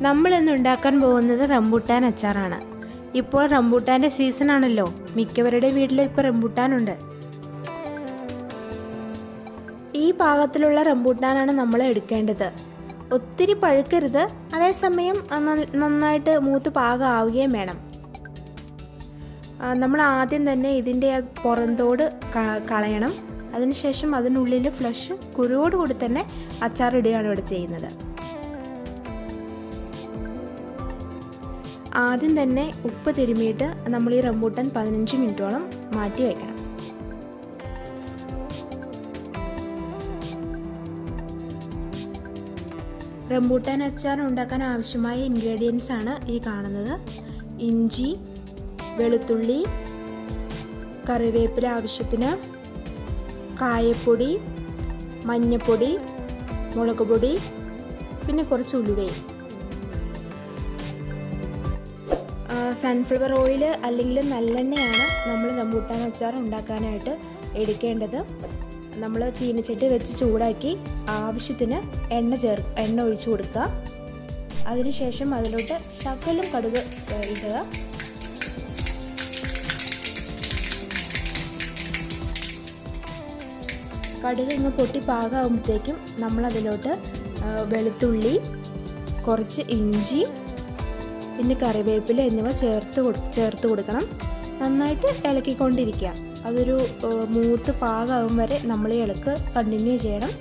നമ്മളിന്ന് ഉണ്ടാക്കാൻ പോകുന്നത് റംബൂട്ടാൻ അച്ചാറാണ് ഇപ്പോൾ റംബൂട്ടാൻ്റെ സീസൺ ആണല്ലോ മിക്കവരുടെ വീട്ടിലും ഇപ്പോൾ റംബൂട്ടാനുണ്ട് ഈ പാകത്തിലുള്ള റംബൂട്ടാനാണ് നമ്മൾ എടുക്കേണ്ടത് ഒത്തിരി പഴുക്കരുത് അതേസമയം നന്ന- നന്നായിട്ട് മൂത്ത് പാകമാവുകയും വേണം ആ, നമ്മൾ ആദ്യം തന്നെ ഇതിൻ്റെ ആ പുറന്തോട് ക- കളയണം അതിനുശേഷം അതിനുള്ളിൽ ഫ്ലഷ് കുരുവോടുകൂടി തന്നെ അച്ചാറിടുകയാണ് ഇവിടെ ചെയ്യുന്നത് ആദ്യം തന്നെ ഉപ്പ് തിരുമിയിട്ട് നമ്മൾ ഈ റംബൂട്ടാൻ പതിനഞ്ച് മിനിറ്റോളം മാറ്റി വയ്ക്കണം റംബൂട്ടാൻ അച്ചാർ ഉണ്ടാക്കാൻ ആവശ്യമായ ഇൻഗ്രീഡിയൻസ് ആണ് ഈ കാണുന്നത് ഇഞ്ചി വെളുത്തുള്ളി കറിവേപ്പില ആവശ്യത്തിന് കായപ്പൊടി മഞ്ഞൾപ്പൊടി മുളക് പൊടി പിന്നെ കുറച്ച് ഉലുവയും സൺഫ്ലവർ ഓയിൽ അല്ലെങ്കിൽ നല്ലെണ്ണയാണ് നമ്മൾ റംബൂട്ടാൻ അച്ചാർ ഉണ്ടാക്കാനായിട്ട് എടുക്കേണ്ടത് നമ്മൾ ചീനച്ചട്ടി വെച്ച് ചൂടാക്കി ആവശ്യത്തിന് എണ്ണ ചേർ എണ്ണ ഒഴിച്ചു കൊടുക്കുക അതിനുശേഷം അതിലോട്ട് ശകലം കടുക് ഏഹ്, ഇടുക കടുക് ഇങ്ങ് പൊട്ടി പാകമാകുമ്പോഴത്തേക്കും നമ്മളതിലോട്ട് ആ, വെളുത്തുള്ളി കുറച്ച് ഇഞ്ചി പിന്നെ കറിവേപ്പില എന്നിവ ചേർത്ത് കൊടു- ചേർത്ത് കൊടുക്കണം നന്നായിട്ട് ഇളക്കിക്കൊണ്ടിരിക്കുക അതൊരു ആ, മൂത്ത് പാകമാകും വരെ നമ്മൾ ഈ ഇളക്ക് കണ്ടിന്യൂ ചെയ്യണം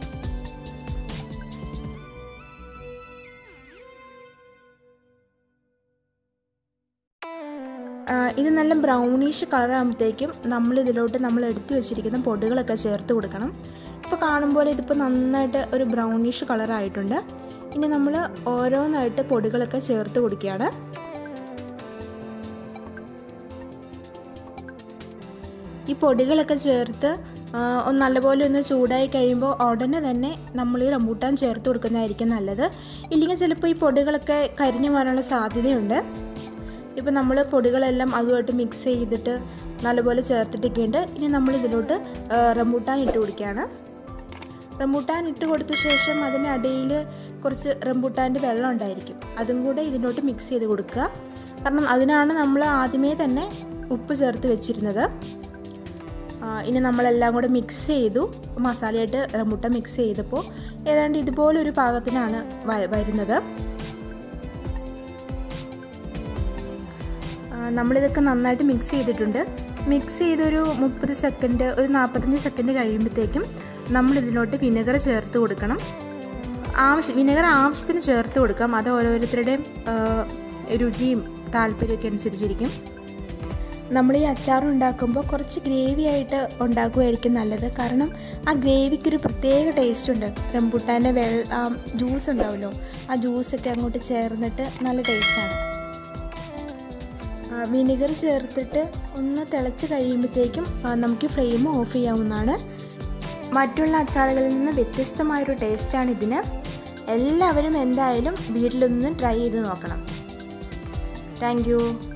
ആ, ഇത് നല്ല ബ്രൗണിഷ് കളറാകുമ്പോഴത്തേക്കും നമ്മൾ ഇതിലോട്ട് നമ്മൾ എടുത്തു വെച്ചിരിക്കുന്ന പൊടികളൊക്കെ ചേർത്ത് കൊടുക്കണം ഇപ്പോൾ കാണുമ്പോൾ ഇതിപ്പോൾ നന്നായിട്ട് ഒരു ബ്രൗണിഷ് കളറായിട്ടുണ്ട് ഇനി നമ്മൾ ഓരോന്നായിട്ട് പൊടികളൊക്കെ ചേർത്ത് കൊടുക്കുകയാണ് ഈ പൊടികളൊക്കെ ചേർത്ത് ആ, ഒന്ന് നല്ലപോലെ ഒന്ന് ചൂടായി കഴിയുമ്പോൾ ഉടനെ തന്നെ നമ്മൾ ഈ റംബൂട്ടാൻ ചേർത്ത് കൊടുക്കുന്നതായിരിക്കും നല്ലത് ഇല്ലെങ്കിൽ ചിലപ്പോൾ ഈ പൊടികളൊക്കെ കരിഞ്ഞു പോകാനുള്ള സാധ്യതയുണ്ട് ഇപ്പോൾ നമ്മൾ പൊടികളെല്ലാം അതുമായിട്ട് മിക്സ് ചെയ്തിട്ട് നല്ലപോലെ ചേർത്തിട്ടൊക്കെയുണ്ട് ഇനി നമ്മൾ ഇതിലോട്ട് ആ, റംബൂട്ടാൻ ഇട്ട് കൊടുക്കുകയാണ് റംബൂട്ടാൻ ഇട്ട് കൊടുത്ത ശേഷം അതിനടിയിൽ കുറച്ച് റംബൂട്ടാൻ്റെ വെള്ളം ഉണ്ടായിരിക്കും അതും കൂടെ ഇതിലോട്ട് മിക്സ് ചെയ്ത് കൊടുക്കുക കാരണം അതിനാണ് നമ്മൾ ആദ്യമേ തന്നെ ഉപ്പ് ചേർത്ത് വെച്ചിരുന്നത് ആ, ഇനി നമ്മളെല്ലാം കൂടെ മിക്സ് ചെയ്തു മസാലയായിട്ട് റംബൂട്ടാൻ മിക്സ് ചെയ്തപ്പോൾ ഏതാണ്ട് ഇതുപോലൊരു പാകത്തിനാണ് വ- വരുന്നത് ആ, നമ്മളിതൊക്കെ നന്നായിട്ട് മിക്സ് ചെയ്തിട്ടുണ്ട് മിക്സ് ചെയ്തൊരു മുപ്പത് സെക്കൻഡ് ഒരു നാൽപ്പത്തഞ്ച് സെക്കൻഡ് കഴിയുമ്പോഴത്തേക്കും നമ്മൾ ഇതിലോട്ട് വിനെഗർ ചേർത്ത് കൊടുക്കണം ആവശ്യം വിനെഗർ ആവശ്യത്തിന് ചേർത്ത് കൊടുക്കാം അത് ഓരോരുത്തരുടെയും ആ, രുചിയും താല്പര്യമൊക്കെ അനുസരിച്ചിരിക്കും നമ്മൾ ഈ അച്ചാർ ഉണ്ടാക്കുമ്പോൾ കുറച്ച് ഗ്രേവി ആയിട്ട് ഉണ്ടാക്കുകയായിരിക്കും നല്ലത് കാരണം ആ ഗ്രേവിക്കൊരു പ്രത്യേക ടേസ്റ്റ് ഉണ്ട് റംബുട്ടാൻ്റെ വെള്ള ആ ജ്യൂസ് ഉണ്ടാവുമല്ലോ ആ ജ്യൂസൊക്കെ അങ്ങോട്ട് ചേർന്നിട്ട് നല്ല ടേസ്റ്റാണ് വിനെഗർ ചേർത്തിട്ട് ഒന്ന് തിളച്ച് കഴിയുമ്പോഴത്തേക്കും ആ, നമുക്ക് ഫ്ലെയിം ഓഫ് ചെയ്യാവുന്നതാണ് മറ്റുള്ള അച്ചാറുകളിൽ നിന്ന് വ്യത്യസ്തമായൊരു ടേസ്റ്റാണ് ഇതിന് എല്ലാവരും എന്തായാലും വീട്ടിലൊന്ന് ട്രൈ ചെയ്ത് നോക്കണം താങ്ക്